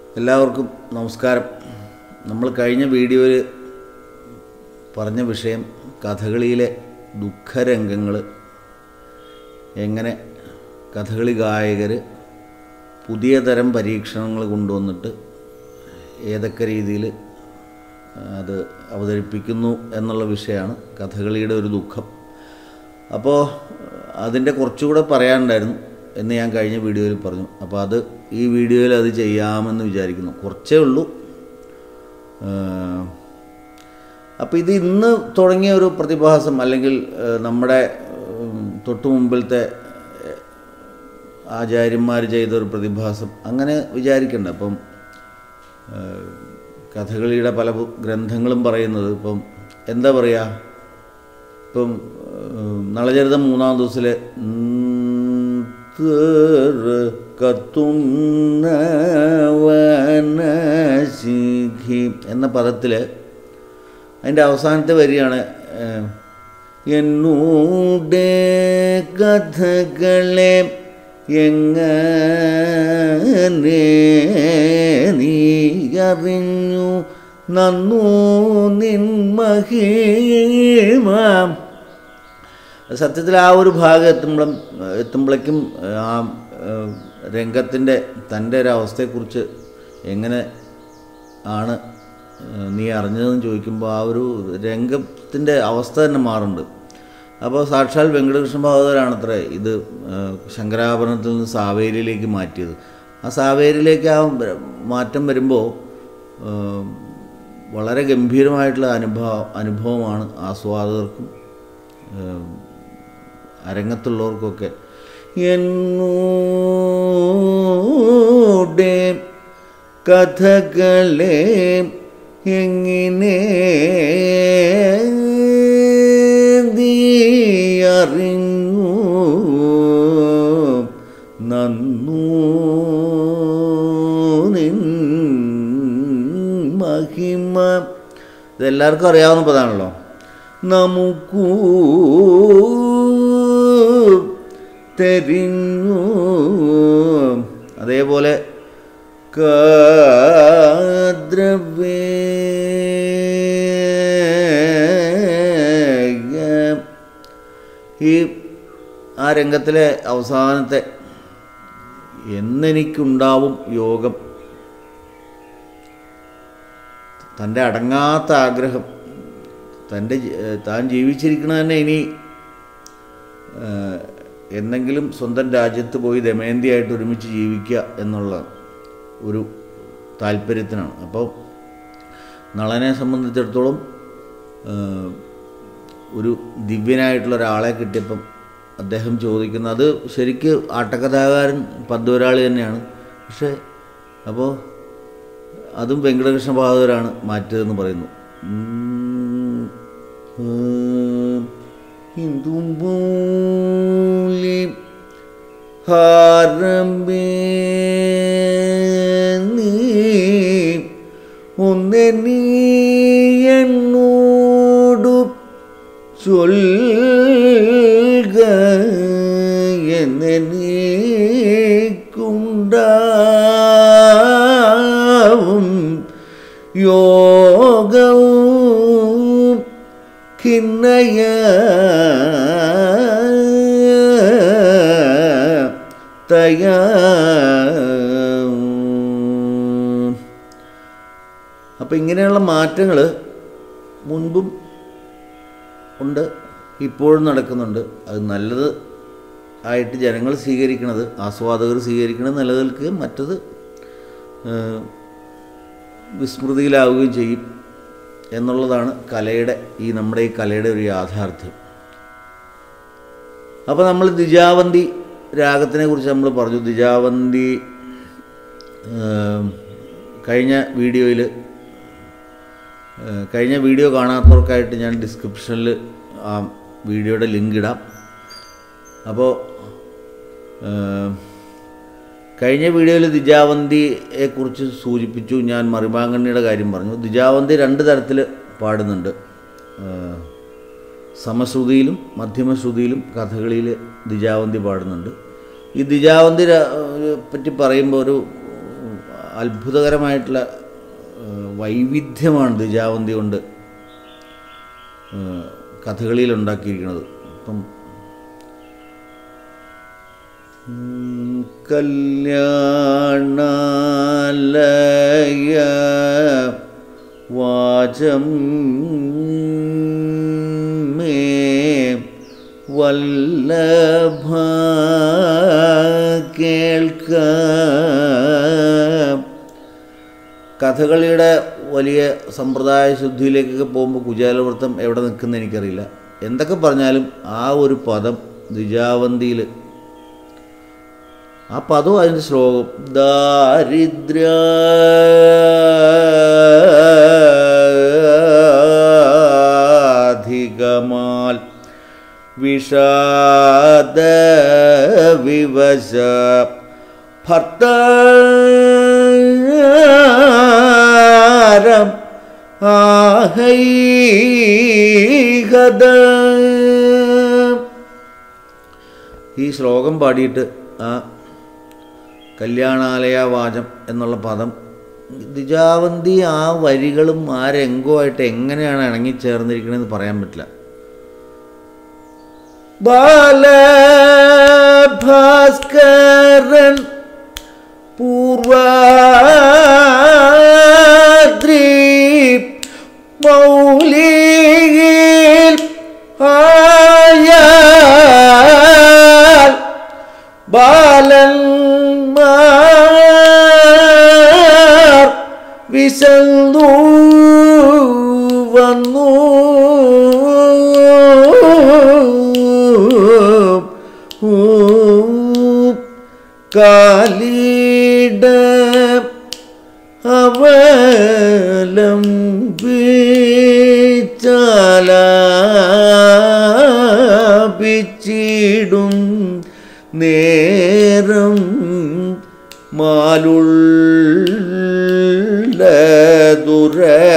എല്ലാവർക്കും നമസ്കാരം നമ്മൾ കഴിഞ്ഞ വീഡിയോയിൽ പറഞ്ഞ വിഷയം കഥകളിയിലെ ദുഃഖരംഗങ്ങൾ എങ്ങനെ കഥകളി ഗായകർ പുതിയ തരം പരീക്ഷണങ്ങൾ കൊണ്ടുവന്നിട്ട് ഏതൊക്കെ രീതിയിൽ അത് അവതരിപ്പിക്കുന്നു എന്നുള്ള വിഷയമാണ് കഥകളിയുടെ ഒരു ദുഃഖം അപ്പോൾ അതിൻ്റെ കുറച്ചുകൂടെ പറയാനുണ്ടായിരുന്നു എന്ന് ഞാൻ കഴിഞ്ഞ വീഡിയോയിൽ പറഞ്ഞു അപ്പോൾ അത് ഈ വീഡിയോയിൽ അത് ചെയ്യാമെന്ന് വിചാരിക്കുന്നു കുറച്ചേ ഉള്ളൂ അപ്പോൾ ഇത് ഇന്ന് തുടങ്ങിയ ഒരു പ്രതിഭാസം അല്ലെങ്കിൽ ഏഹ്, നമ്മുടെ ഉം, തൊട്ടു മുമ്പിലത്തെ ആചാര്യന്മാർ ചെയ്ത ഒരു പ്രതിഭാസം അങ്ങനെ വിചാരിക്കണ്ട അപ്പം ഏഹ്, കഥകളിയുടെ പല ബു- ഗ്രന്ഥങ്ങളും പറയുന്നത് ഇപ്പം എന്താ പറയുക ഇപ്പം ഏഹ്, നളചരിതം മൂന്നാം ദിവസത്തിലെ കത്തുന്നവനശിഖി എന്ന പദത്തിൽ അതിൻ്റെ അവസാനത്തെ വരിയാണ് ഏഹ്, എന്നൂടെ കഥകളെ എങ്ങനെ നീ അറിഞ്ഞു നന്നു നിൻ മഹിമ സത്യത്തിൽ ആ ഒരു ഭാഗം എത്തുമ്പോഴും എത്തുമ്പോഴേക്കും ആ രംഗത്തിൻ്റെ തൻ്റെ ഒരു അവസ്ഥയെക്കുറിച്ച് എങ്ങനെ ആണ് നീ അറിഞ്ഞതെന്ന് ചോദിക്കുമ്പോൾ ആ ഒരു രംഗത്തിൻ്റെ അവസ്ഥ തന്നെ മാറുന്നുണ്ട് അപ്പോൾ സാക്ഷാൽ വെങ്കടകൃഷ്ണ ഭാഗവതരാണത്രേ ഇത് ശങ്കരാഭരണത്തിൽ നിന്ന് സാവേരിയിലേക്ക് മാറ്റിയത് ആ സാവേരിയിലേക്ക് ആ മാറ്റം വരുമ്പോൾ വളരെ ഗംഭീരമായിട്ടുള്ള അനുഭവ അനുഭവമാണ് ആസ്വാദകർക്കും ഏഹ്, അരങ്ങത്തുള്ളവർക്കൊക്കെ എന്നൂടെ കഥകളെ എങ്ങനെ നീ അറിഞ്ഞു നന്നു നിൻ മഹിമ ഇതെല്ലാവർക്കും അറിയാവുന്ന പദമാണല്ലോ നമുക്കു തെരിഞ്ഞു അതേപോലെ കാദ്രവേ ഈ ആ രംഗത്തിലെ അവസാനത്തെ എന്നെനിക്കുണ്ടാവും യോഗം തൻ്റെ അടങ്ങാത്ത ആഗ്രഹം തൻ്റെ ജി- ഏഹ് താൻ ജീവിച്ചിരിക്കണ തന്നെ ഇനി ഏഹ്, എന്നെങ്കിലും സ്വന്തം രാജ്യത്ത് പോയി ദമയന്തിയായിട്ട് ഒരുമിച്ച് ജീവിക്കുക എന്നുള്ള ഒരു താല്പര്യത്തിനാണ് അപ്പോൾ നളനെ സംബന്ധിച്ചിടത്തോളം ഏഹ്, ഒരു ദിവ്യനായിട്ടുള്ള ഒരാളെ കിട്ടിയപ്പം അദ്ദേഹം ചോദിക്കുന്ന അത് ശരിക്ക് ആട്ടക്കഥാകാരൻ പദ്മരാളി തന്നെയാണ് പക്ഷേ അപ്പോൾ അതും വെങ്കടകൃഷ്ണ ബഹാദൂരാണ് മാറ്റിയതെന്ന് പറയുന്നു ഉം, ഉം, ഹിന്ദുമ്പൂലി ഹാരമ്പേ നീ ഒന്നെ നീ എന്നോടു ചൊൽക എന്നെനിക്കുണ്ടാവും യോഗവും ഖിന്നയ തയ്യാ അപ്പോൾ ഇങ്ങനെയുള്ള മാറ്റങ്ങൾ മുൻപും ഉണ്ട് ഇപ്പോഴും നടക്കുന്നുണ്ട് അത് നല്ലത് ആയിട്ട് ജനങ്ങൾ സ്വീകരിക്കണത് ആസ്വാദകർ സ്വീകരിക്കണത് നിലനിൽക്കുകയും മറ്റത് ഏഹ്, വിസ്മൃതിയിലാവുകയും ചെയ്യും എന്നുള്ളതാണ് കലയുടെ ഈ നമ്മുടെ ഈ കലയുടെ ഒരു യാഥാർത്ഥ്യം അപ്പോൾ നമ്മൾ ദിജാവന്തി രാഗത്തിനെ കുറിച്ച് നമ്മൾ പറഞ്ഞു ദിജാവന്തി ഏഹ്, കഴിഞ്ഞ വീഡിയോയിൽ ഏഹ്, കഴിഞ്ഞ വീഡിയോ കാണാത്തവർക്കായിട്ട് ഞാൻ ഡിസ്ക്രിപ്ഷനിൽ ആ വീഡിയോയുടെ ലിങ്ക് ഇടാം അപ്പോൾ ഏഹ്, കഴിഞ്ഞ വീഡിയോയിൽ ദിജാവന്തിയെക്കുറിച്ച് സൂചിപ്പിച്ചു ഞാൻ മറിമാങ്കണ്ണിയുടെ കാര്യം പറഞ്ഞു ദിജാവന്തി രണ്ട് തരത്തിൽ പാടുന്നുണ്ട് ഏഹ്, സമശ്രുതിയിലും മധ്യമശ്രുതിയിലും കഥകളിയിൽ ദിജാവന്തി പാടുന്നുണ്ട് ഈ ദിജാവന്തി ര- പറ്റി പറയുമ്പോൾ ഒരു അത്ഭുതകരമായിട്ടുള്ള ഏഹ്, വൈവിധ്യമാണ് ദിജാവന്തി കൊണ്ട് ഏഹ്, കഥകളിയിൽ ഉണ്ടാക്കിയിരിക്കുന്നത് അപ്പം ഉം, കല്യാണാലയ വാചം മേ വല്ലഭ കേൾക്ക കഥകളിയുടെ വലിയ സമ്പ്രദായ ശുദ്ധിയിലേക്കൊക്കെ പോകുമ്പോൾ കുചേലവൃത്തം എവിടെ നിൽക്കുന്ന എനിക്കറിയില്ല എന്തൊക്കെ പറഞ്ഞാലും ആ ഒരു പദം ദ്വിജാവന്തിയിൽ ആ പദവും അതിൻ്റെ ശ്ലോകം ദാരിദ്ര്യാധികമാൽ വിഷാദ വിവശ ഭർത്താരം ആഹൈഹദ ഈ ശ്ലോകം പാടിയിട്ട് ആ കല്യാണാലയ വാചം എന്നുള്ള പദം ദിജാവന്തി ആ വരികളും ആ രംഗവുമായിട്ട് എങ്ങനെയാണ് ഇണങ്ങിച്ചേർന്നിരിക്കണമെന്ന് പറയാൻ പറ്റില്ല ബാലഭാസ്കരൻ പൂർവാദ്രി മൗലിയിൽ ആയാൽ ബാലന്മാർ വിശന്നു വന്നു കാലിട അവലം ചാലാപിച്ചിടും നേരം മാലുള്ള ദുര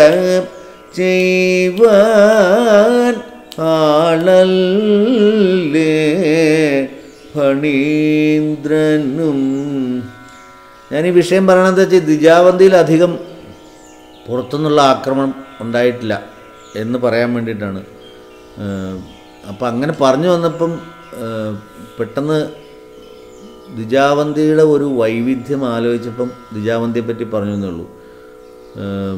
ചെയ്വാൻ ആളല്ലേ ഫണീന്ദ്രനും ഞാൻ ഈ വിഷയം പറയണത് വെച്ചാൽ ദിജാവന്തിയിൽ അധികം പുറത്തുനിന്നുള്ള ആക്രമണം ഉണ്ടായിട്ടില്ല എന്ന് പറയാൻ വേണ്ടിയിട്ടാണ് അപ്പം അങ്ങനെ പറഞ്ഞു വന്നപ്പം ഏഹ്, പെട്ടെന്ന് ദിജാവന്തിയുടെ ഒരു വൈവിധ്യം ആലോചിച്ചപ്പം ദിജാവന്തിയെ പറ്റി പറഞ്ഞു എന്നേ ഉള്ളൂ ഏഹ്,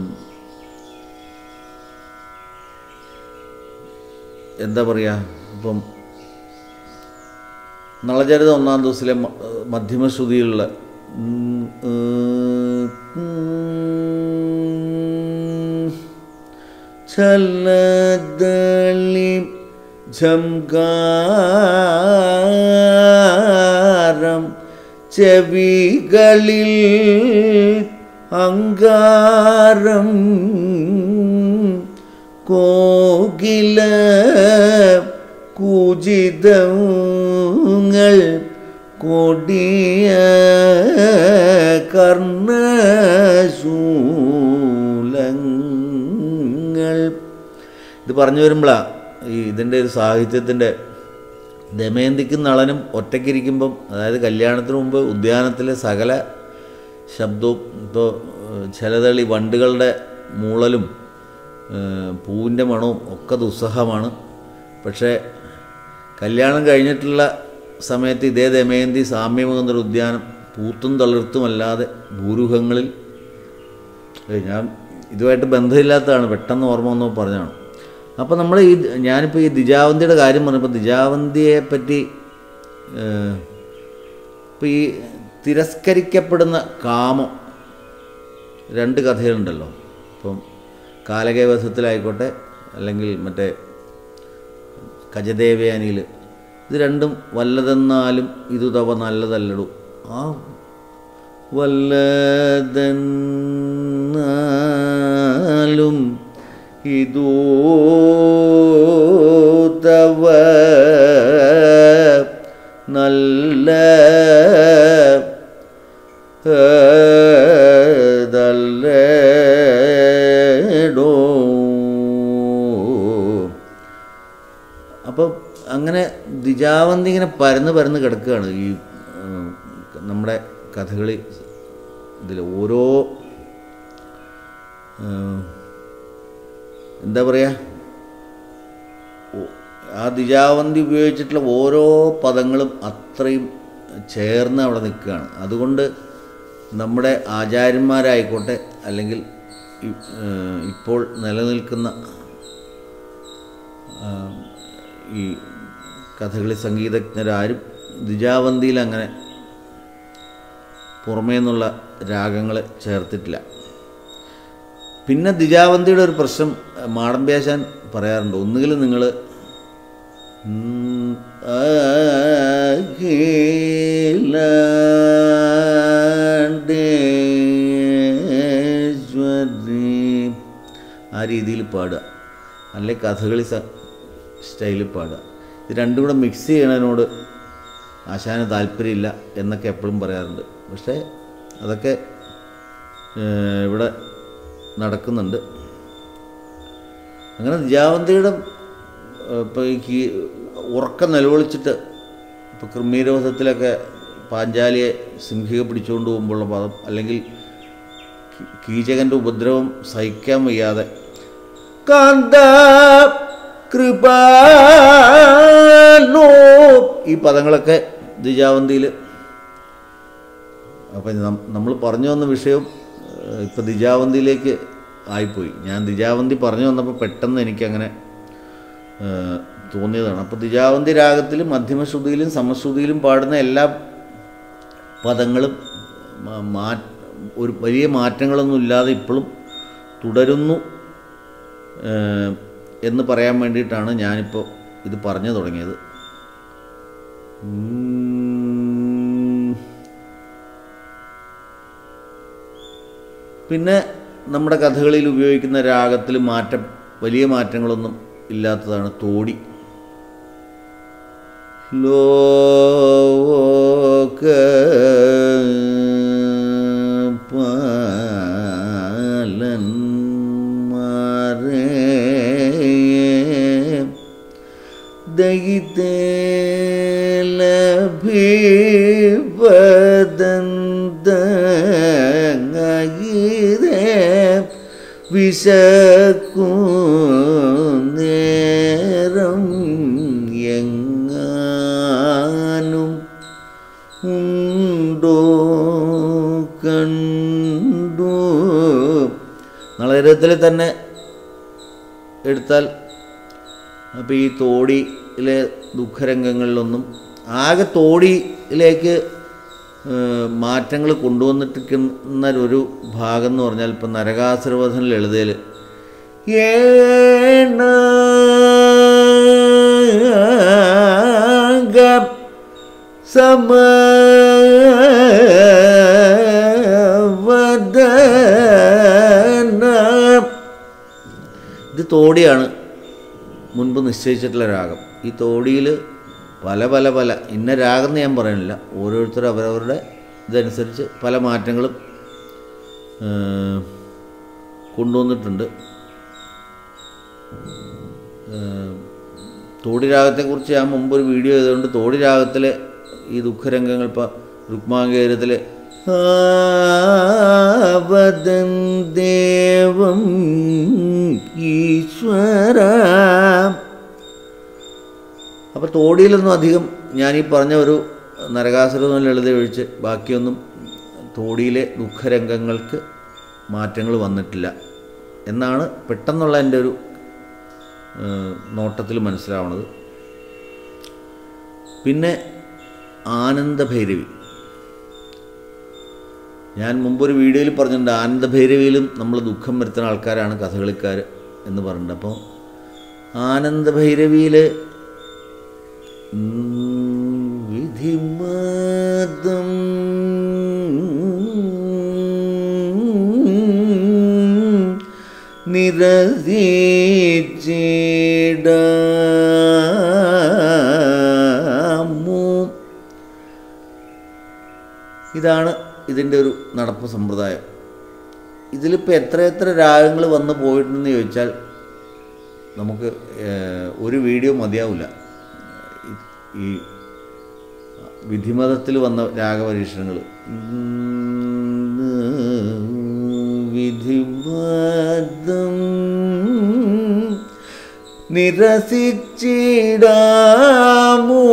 എന്താ പറയുക ഇപ്പം നളചരിത ഒന്നാം ദിവസത്തിലെ മ- മധ്യമശ്രുതിയിലുള്ള ഉം, ഉം, ഉം, ചലദളി ഝംകാരം ചെവികളിൽ അങ്കാരം കോകില കൂജിതങ്ങൾ കൊടിയ കർണശൂലങ്ങൾ ഇത് പറഞ്ഞു വരുമ്പോഴാണ് ഈ ഇതിൻ്റെ ഒരു സാഹിത്യത്തിൻ്റെ ദമയന്തിക്കും നളനും ഒറ്റയ്ക്കിരിക്കുമ്പം അതായത് കല്യാണത്തിന് മുമ്പ് ഉദ്യാനത്തിലെ സകല ശബ്ദവും ഇപ്പോൾ ചിലതളി വണ്ടുകളുടെ മൂളലും ഏഹ്, പൂവിൻ്റെ മണവും ഒക്കെ ദുസ്സഹമാണ് പക്ഷേ കല്യാണം കഴിഞ്ഞിട്ടുള്ള സമയത്ത് ഇതേ ദമയന്തി സാമ്യമുകുന്നൊരു ഉദ്യാനം പൂത്തും തളിർത്തുമല്ലാതെ ഭൂരുഹങ്ങളിൽ ഏയ് ഞാൻ ഇതുമായിട്ട് ബന്ധമില്ലാത്തതാണ് പെട്ടെന്ന് ഓർമ്മ വന്നു പറഞ്ഞാണ് അപ്പോൾ നമ്മൾ ഈ ഞാനിപ്പോൾ ഈ ദിജാവന്തിയുടെ കാര്യം പറഞ്ഞപ്പോൾ ദിജാവന്തിയെ പറ്റി ഇപ്പോൾ ഈ തിരസ്കരിക്കപ്പെടുന്ന കാമം രണ്ട് കഥകളുണ്ടല്ലോ ഇപ്പം കാലകേവസത്തിലായിക്കോട്ടെ അല്ലെങ്കിൽ മറ്റേ കജദേവയാനിയിൽ ഇത് രണ്ടും വല്ലതെന്നാലും ഇതു തവ നല്ലതല്ലടു ആ വല്ലതെന്നാലും ഇതോ തവ നല്ല ദല്ലടോ അപ്പോൾ അങ്ങനെ ദിജാവന്തി ഇങ്ങനെ പരന്ന് പരന്ന് കിടക്കുകയാണ് ഈ ഉം, നമ്മുടെ കഥകളി ഇതിൽ ഓരോ ഏഹ്, എന്താ പറയുക ഓ- ആ ദിജാവന്തി ഉപയോഗിച്ചിട്ടുള്ള ഓരോ പദങ്ങളും അത്രയും ചേർന്ന് അവിടെ നിൽക്കുകയാണ് അതുകൊണ്ട് നമ്മുടെ ആചാര്യന്മാരായിക്കോട്ടെ അല്ലെങ്കിൽ ഇ- ഏഹ് ഇപ്പോൾ നിലനിൽക്കുന്ന ആ, ഈ കഥകളി സംഗീതജ്ഞരാരും ദിജാവന്തിയിൽ അങ്ങനെ പുറമേ നിന്നുള്ള രാഗങ്ങൾ ചേർത്തിട്ടില്ല പിന്നെ ദിജാവന്തിയുടെ ഒരു പ്രശ്നം അഹ് മാടമ്പ്യാശാൻ പറയാറുണ്ട് ഒന്നുകിൽ നിങ്ങൾ ആ രീതിയിൽ പാടുക അല്ലെ കഥകളി സ സ്റ്റൈലിൽ പാടുക ഇത് രണ്ടും കൂടെ മിക്സ് ചെയ്യണതിനോട് ആശാന് താല്പര്യമില്ല എന്നൊക്കെ എപ്പോഴും പറയാറുണ്ട് പക്ഷേ അതൊക്കെ ഏഹ്, ഇവിടെ നടക്കുന്നുണ്ട് അങ്ങനെ ദിജാവന്തിയുടെ ഇപ്പോൾ ഈ കീ ഉറക്കം നിലവിളിച്ചിട്ട് ഇപ്പോൾ കൃമീരവധത്തിലൊക്കെ പാഞ്ചാലിയെ സിംഹിക പിടിച്ചുകൊണ്ട് പോകുമ്പോഴുള്ള പദം അല്ലെങ്കിൽ കീ- കീചകൻ്റെ ഉപദ്രവം സഹിക്കാൻ വയ്യാതെ കാന്ത കൃപാലോ ഈ പദങ്ങളൊക്കെ ദിജാവന്തിയിൽ അപ്പം നമ്മൾ പറഞ്ഞു വന്ന വിഷയം ഇപ്പം ദിജാവന്തിയിലേക്ക് ആയിപ്പോയി ഞാൻ ദിജാവന്തി പറഞ്ഞു വന്നപ്പോൾ പെട്ടെന്ന് എനിക്കങ്ങനെ ഏഹ്, തോന്നിയതാണ് അപ്പോൾ ദിജാവന്തി രാഗത്തിൽ മധ്യമശ്രുതിയിലും സമശ്രുതിയിലും പാടുന്ന എല്ലാ പദങ്ങളും മാ- മാ ഒരു വലിയ മാറ്റങ്ങളൊന്നും ഇല്ലാതെ ഇപ്പോഴും തുടരുന്നു ഏഹ്, എന്ന് പറയാൻ വേണ്ടിയിട്ടാണ് ഞാനിപ്പോൾ ഇത് പറഞ്ഞു തുടങ്ങിയത് ഉം. പിന്നെ നമ്മുടെ കഥകളിൽ ഉപയോഗിക്കുന്ന രാഗത്തിൽ മാറ്റം വലിയ മാറ്റങ്ങളൊന്നും ഇല്ലാത്തതാണ് തോടി ലോക പാലന്മാരേ ദഹിതേലഭിപദന്തേ വിശക്കൂ നേരം എങ്ങാനും ഉണ്ടോ കണ്ടു നളചരിതത്തിൽ തന്നെ എടുത്താൽ അപ്പോൾ ഈ തോടിയിലെ ദുഃഖരംഗങ്ങളിലൊന്നും ആകെ തോടിയിലേക്ക് മാറ്റങ്ങൾ കൊണ്ടുവന്നിട്ടിരിക്കുന്ന ഒരു ഭാഗം എന്ന് പറഞ്ഞാൽ ഇപ്പം നരകാസുരവധന ലളിതയിൽ ഏണ സമവദന ഇത് തോടിയാണ് മുൻപ് നിശ്ചയിച്ചിട്ടുള്ള രാഗം ഈ തോടിയിൽ പല പല പല ഇന്ന രാഗം എന്ന് ഞാൻ പറയുന്നില്ല ഓരോരുത്തരും അവരവരുടെ ഇതനുസരിച്ച് പല മാറ്റങ്ങളും ഏഹ്, കൊണ്ടുവന്നിട്ടുണ്ട് ഏഹ്, തോടി രാഗത്തെക്കുറിച്ച് ഞാൻ മുമ്പ് ഒരു വീഡിയോ ചെയ്തുകൊണ്ട് തോടി രാഗത്തിലെ ഈ ദുഃഖരംഗങ്ങൾ ഇപ്പോൾ രുക്മാങ്കേരത്തിൽ ആവദൻ ദേവം ഈശ്വര അപ്പോൾ തോടിയിലൊന്നും അധികം ഞാൻ ഈ പറഞ്ഞ ഒരു നരകാസുരനും ലളിത ഒഴിച്ച് ബാക്കിയൊന്നും തോടിയിലെ ദുഃഖരംഗങ്ങൾക്ക് മാറ്റങ്ങൾ വന്നിട്ടില്ല എന്നാണ് പെട്ടെന്നുള്ള എൻ്റെ ഒരു നോട്ടത്തിൽ മനസ്സിലാവണത് പിന്നെ ആനന്ദഭൈരവി ഞാൻ മുമ്പൊരു വീഡിയോയിൽ പറഞ്ഞിട്ടുണ്ട് ആനന്ദഭൈരവിയിലും നമ്മൾ ദുഃഖം വരുത്തുന്ന ആൾക്കാരാണ് കഥകളിക്കാർ എന്ന് പറഞ്ഞിട്ടുണ്ട് അപ്പോൾ ആനന്ദഭൈരവിയിൽ വിധിമാതം നിരസിച്ചിടമു ഇതാണ് ഇതിൻ്റെ ഒരു നടപ്പ് സമ്പ്രദായം ഇതിലിപ്പോൾ എത്ര എത്ര രാഗങ്ങൾ വന്ന് പോയിട്ടുണ്ടെന്ന് ചോദിച്ചാൽ നമുക്ക് ഏഹ്, ഒരു വീഡിയോ മതിയാവില്ല ഈ- ഈ വിധിമതത്തിൽ വന്ന രാഗപരീക്ഷണങ്ങൾ നിരസിച്ചിടാമോ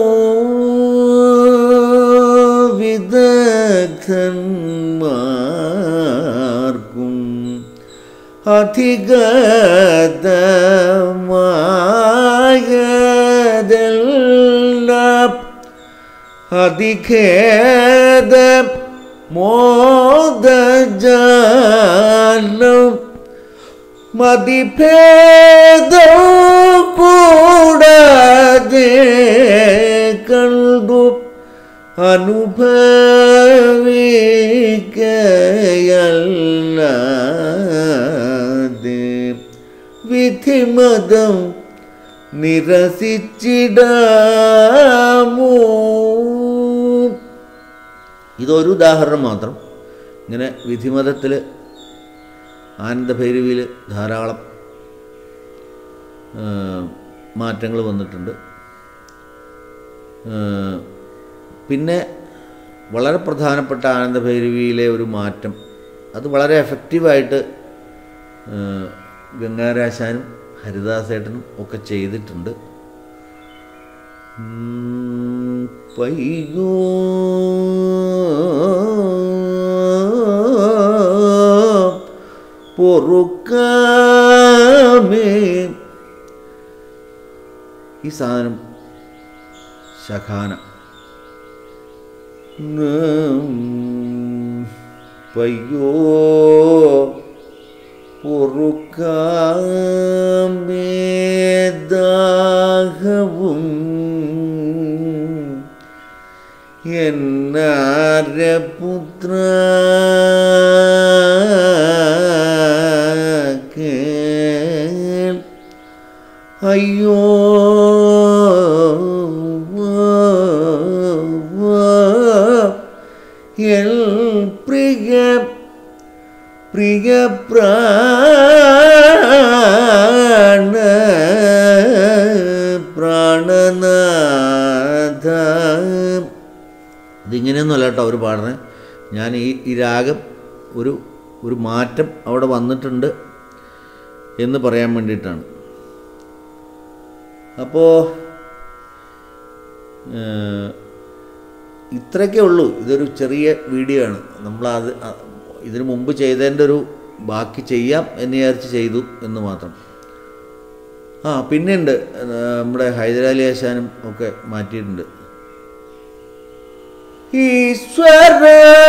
വിദഗ്ധന്മാർക്കും അധികതമായതെല്ലാം അധിഖേദ മോദജാലം മതിഭേദം കൂടാതെ കണ്ടു അനുഭവിക്കയല്ലാതെ വിധിമതം നിരസിച്ചിടാമോ ഇതൊരു ഉദാഹരണം മാത്രം ഇങ്ങനെ വിധിമതത്തിൽ ആനന്ദഭൈരവിയിൽ ധാരാളം മാറ്റങ്ങൾ വന്നിട്ടുണ്ട് ആ, പിന്നെ വളരെ പ്രധാനപ്പെട്ട ആനന്ദഭൈരവിയിലെ ഒരു മാറ്റം അത് വളരെ എഫക്റ്റീവായിട്ട് ആ, ഗംഗാരാശാനും ഹരിദാസേട്ടനും ഒക്കെ ചെയ്തിട്ടുണ്ട് ഉം, പയ്യോ പൊറുക്കാമേ ഈ സാധനം ശഖാന ഉം, പയ്യോ പൊറുക്കാമേദാഹവും എന്നാരപുത്ര കേൾ അയ്യോ എൽ പ്രിയ പ്രിയ പ്രാണ പ്രാണനാഥ ഇതിങ്ങനെയൊന്നുമല്ല കേട്ടോ അവർ പാടുന്നത് ഞാൻ ഈ ഈ രാഗം ഒരു ഒരു മാറ്റം അവിടെ വന്നിട്ടുണ്ട് എന്ന് പറയാൻ വേണ്ടിയിട്ടാണ് അപ്പോൾ ഇത്രയൊക്കെ ഉള്ളൂ ഇതൊരു ചെറിയ വീഡിയോ ആണ് നമ്മളത് അ- ഇതിനു മുമ്പ് ചെയ്തതിൻ്റെ ഒരു ബാക്കി ചെയ്യാം എന്ന് വിചാരിച്ച് ചെയ്തു എന്ന് മാത്രം ആ പിന്നെയുണ്ട് ഏ, നമ്മുടെ ഹൈദരാലി ആശാനും ഒക്കെ മാറ്റിയിട്ടുണ്ട് ഈശ്വര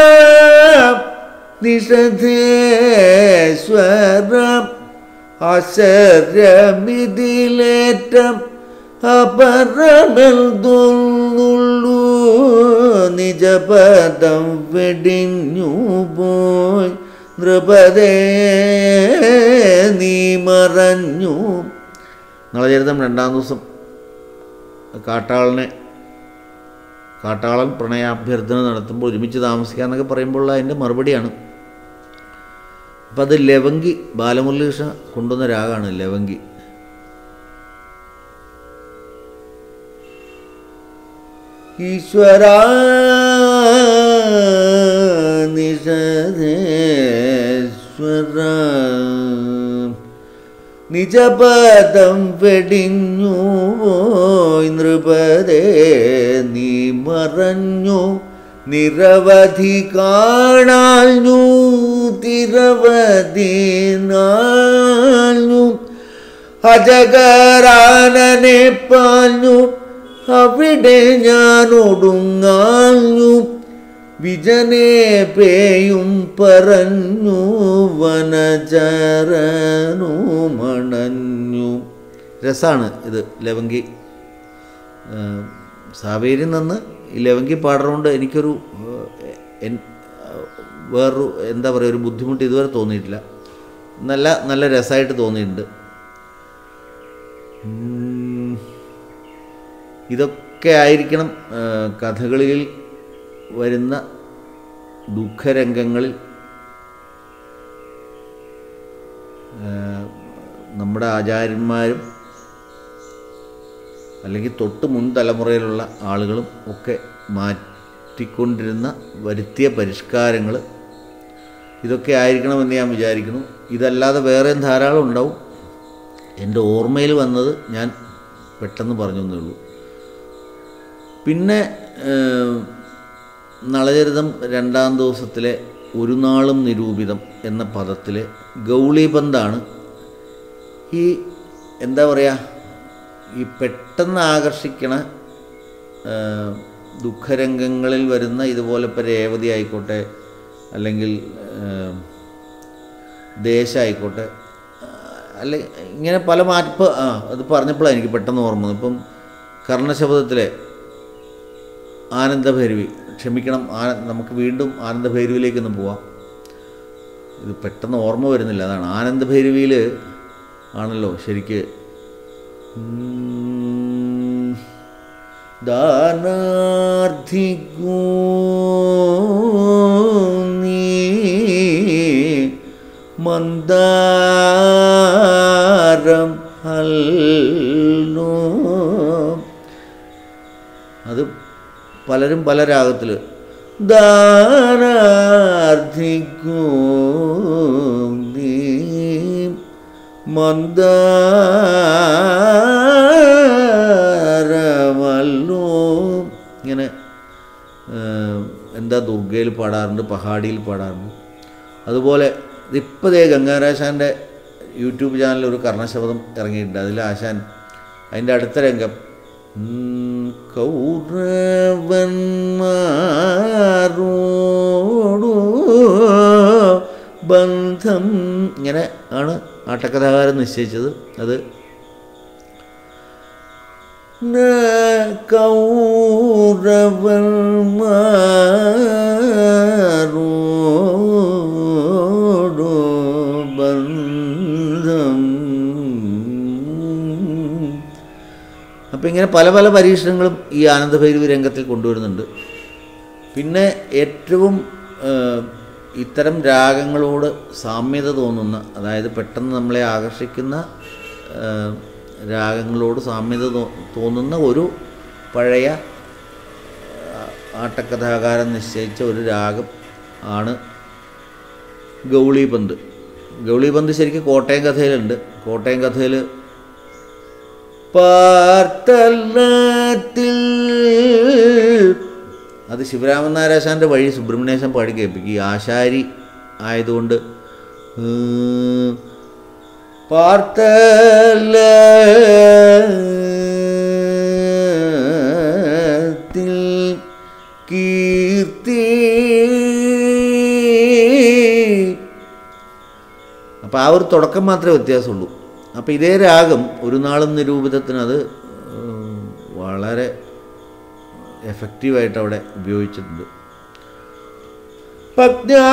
നിഷധേശ്വര ആശ്ചര്യമിതിലേറ്റം അപരമെന്തുള്ളൂ നിജപദം വെടിഞ്ഞു പോയി നൃപദേ നീ മറഞ്ഞു നളചരിതം രണ്ടാം ദിവസം കാട്ടാളനെ കാട്ടാളൻ പ്രണയാഭ്യർത്ഥന നടത്തുമ്പോൾ ഒരുമിച്ച് താമസിക്കുക എന്നൊക്കെ പറയുമ്പോൾ അതിൻ്റെ മറുപടിയാണ് അപ്പം അത് ലവങ്കി ബാലമുരളീകൃഷ്ണ കൊണ്ടുവന്ന രാഗമാണ് ലവങ്കി ഈശ്വര നിഷധേശ്വര നിജപദം വെടിഞ്ഞു പോയി നൃപതേ നീ മറഞ്ഞു നിരവധി കാണാഞ്ഞു തിരവധി നാഞ്ഞു അജകരാനനെ പാഞ്ഞു അവിടെ ഞാൻ ഒടുങ്ങാഞ്ഞു വിജനെ പേയും പറഞ്ഞു വനചരനു മണഞ്ഞു രസാണ് ഇത് ലവങ്കി ആ, സാവേരിൽ നിന്ന് ഈ ലവങ്കി പാടുന്നതുകൊണ്ട് എനിക്കൊരു ആ, എൻ- ആ, വേറൊരു എന്താ പറയുക ഒരു ബുദ്ധിമുട്ട് ഇതുവരെ തോന്നിയിട്ടില്ല നല്ല നല്ല രസമായിട്ട് തോന്നിയിട്ടുണ്ട് ഉം. ഇതൊക്കെ ആയിരിക്കണം ആ, കഥകളിയിൽ വരുന്ന ദുഃഖരംഗങ്ങളിൽ ആ, നമ്മുടെ ആചാര്യന്മാരും അല്ലെങ്കിൽ തൊട്ട് മുൻ തലമുറയിലുള്ള ആളുകളും ഒക്കെ മാറ്റിക്കൊണ്ടിരുന്ന വരുത്തിയ പരിഷ്കാരങ്ങൾ ഇതൊക്കെ ആയിരിക്കണമെന്ന് ഞാൻ വിചാരിക്കുന്നു ഇതല്ലാതെ വേറെയും ധാരാളം ഉണ്ടാവും എൻ്റെ ഓർമ്മയിൽ വന്നത് ഞാൻ പെട്ടെന്ന് പറഞ്ഞു എന്നേ ഉള്ളൂ പിന്നെ ഏഹ്, നളചരിതം രണ്ടാം ദിവസത്തിലെ ഒരു നാളും നിരൂപിതം എന്ന പദത്തിലെ ഗൗളീബന്ധാണ് ഈ എന്താ പറയുക ഈ പെട്ടെന്ന് ആകർഷിക്കണ ഏഹ്, ദുഃഖരംഗങ്ങളിൽ വരുന്ന ഇതുപോലെ ഇപ്പോൾ രേവതി ആയിക്കോട്ടെ അല്ലെങ്കിൽ ഏഹ്, ദേശമായിക്കോട്ടെ അല്ലെ ഇങ്ങനെ പല മാറ്റപ്പ് ആ അത് പറഞ്ഞപ്പോഴാണ് എനിക്ക് പെട്ടെന്ന് ഓർമ്മ വന്നത്. ഇപ്പം കർണശബ്ദത്തിലെ ആനന്ദഭൈരവി ക്ഷമിക്കണം ആ നമുക്ക് വീണ്ടും ആനന്ദഭൈരവിയിലേക്കൊന്ന് പോവാം ഇത് പെട്ടെന്ന് ഓർമ്മ വരുന്നില്ല അതാണ് ആനന്ദഭൈരവിയിൽ ആണല്ലോ ശരിക്ക് ഉം, ദാനാർത്ഥിക്കൂ നീ മന്ദാരം ഹല്ലോ അത് പലരും പല രാഗത്തിൽ ദാനാർത്ഥിക്കൂ നീ മന്ദാരമല്ലോ ഇങ്ങനെ ഏഹ്, എന്താ ദുർഗയിൽ പാടാറുണ്ട് പഹാഡിയിൽ പാടാറുണ്ട് അതുപോലെ ഇപ്പോൾ ദേ ഗംഗാരാശാൻ്റെ യൂട്യൂബ് ചാനലിൽ ഒരു കർണശബ്ദം ഇറങ്ങിയിട്ടുണ്ട് അതിൽ ആശാൻ അതിൻ്റെ അടുത്ത രംഗം ഉം, കൗരവന്മാരോടു ബന്ധം ഇങ്ങനെ ആണ് ആട്ടക്കഥാകാരൻ നിശ്ചയിച്ചത് അത് ന കൗരവന്മാരോടു ബന്ധം അപ്പം ഇങ്ങനെ പല പല പരീക്ഷണങ്ങളും ഈ ആനന്ദഭൈരവി രംഗത്തിൽ കൊണ്ടുവരുന്നുണ്ട് പിന്നെ ഏറ്റവും ഏഹ്, ഇത്തരം രാഗങ്ങളോട് സാമ്യത തോന്നുന്ന അതായത് പെട്ടെന്ന് നമ്മളെ ആകർഷിക്കുന്ന ഏഹ്, രാഗങ്ങളോട് സാമ്യത തോ- തോന്നുന്ന ഒരു പഴയ ആ, ആട്ടക്കഥാകാരൻ നിശ്ചയിച്ച ഒരു രാഗം ആണ് ഗൗളിപന്ത് ഗൗളിപന്ത് ശരിക്കും കോട്ടയം കഥയിലുണ്ട് കോട്ടയം കഥയിൽ പാർത്തല്ലത്തിൽ അത് ശിവരാമൻ നാരാശാൻ്റെ വഴി സുബ്രഹ്മണ്യേശൻ പാടി കേൾപ്പിക്കും ഈ ആശാരി ആയതുകൊണ്ട് ഉം, പാർത്തലത്തിൽ കീർത്തി അപ്പോൾ ആ ഒരു തുടക്കം മാത്രമേ വ്യത്യാസമുള്ളൂ അപ്പോൾ ഇതേ രാഗം ഒരു നാളും നിരൂപിതത്തിന് അത് ഉം, വളരെ എഫക്റ്റീവായിട്ട് അവിടെ ഉപയോഗിച്ചിട്ടുണ്ട് പജ്ഞാ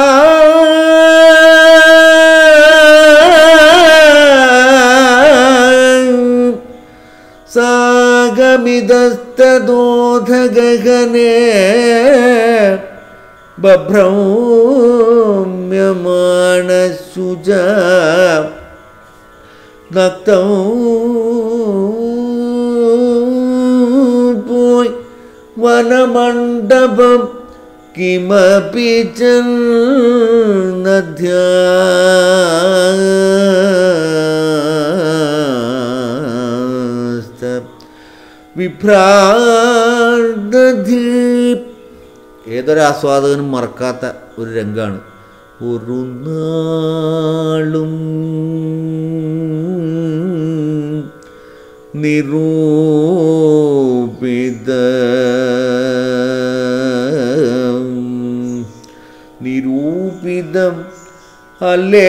സാഗമിതസ്തദോധഗഗനേ ബഭ്രൗമ്യമാണശുജ നക്തം പോയി വനമണ്ഡപം കിമപി നദ്യാസ്ത വിഭ്രാന്തധീപ് ഏതൊരാസ്വാദകനും മറക്കാത്ത ഒരു രംഗമാണ് ഒരു നാളും നിരൂപിത നിരൂപിതം അല്ലേ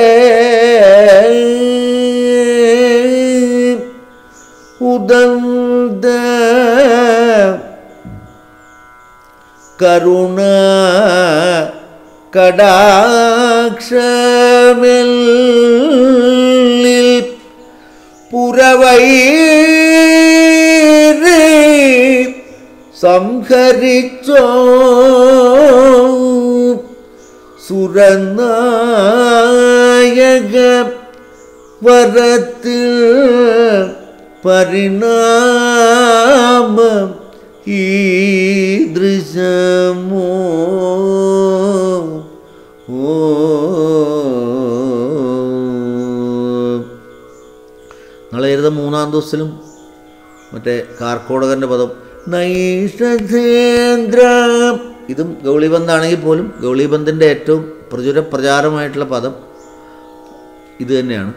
ഉദന്ത കരുണ കടാക്ഷമെല്ലിൽ പുറവൈരി സംഹരിച്ചോ സുരനായക വരത്തിൽ പരിണാമം ഈദൃശമോ ഓ പദം മൂന്നാം ദിവസത്തിലും മറ്റേ കാർക്കോടകൻ്റെ പദം നൈഷധേന്ദ്ര ഇതും ഗൗളിബന്ധാണെങ്കിൽ പോലും ഗൗളിബന്ധിൻ്റെ ഏറ്റവും പ്രചുര പ്രചാരമായിട്ടുള്ള പദം ഇത് തന്നെയാണ്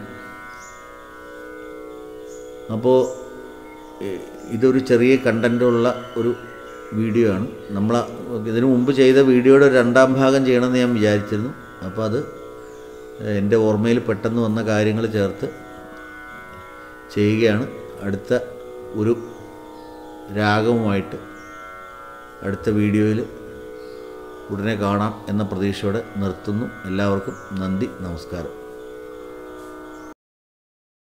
അപ്പോൾ ഏഹ്, ഇതൊരു ചെറിയ കണ്ടൻറ്റുള്ള ഒരു വീഡിയോ ആണ് നമ്മൾ ഇതിനു മുമ്പ് ചെയ്ത വീഡിയോയുടെ ഒരു രണ്ടാം ഭാഗം ചെയ്യണമെന്ന് ഞാൻ വിചാരിച്ചിരുന്നു അപ്പോൾ അത് ഏഹ്, എൻ്റെ ഓർമ്മയിൽ പെട്ടെന്ന് വന്ന കാര്യങ്ങൾ ചേർത്ത് ചെയ്യുകയാണ് അടുത്ത ഒരു രാഗവുമായിട്ട് അടുത്ത വീഡിയോയിൽ ഉടനെ കാണാം എന്ന പ്രതീക്ഷയോടെ നിർത്തുന്നു എല്ലാവർക്കും നന്ദി നമസ്കാരം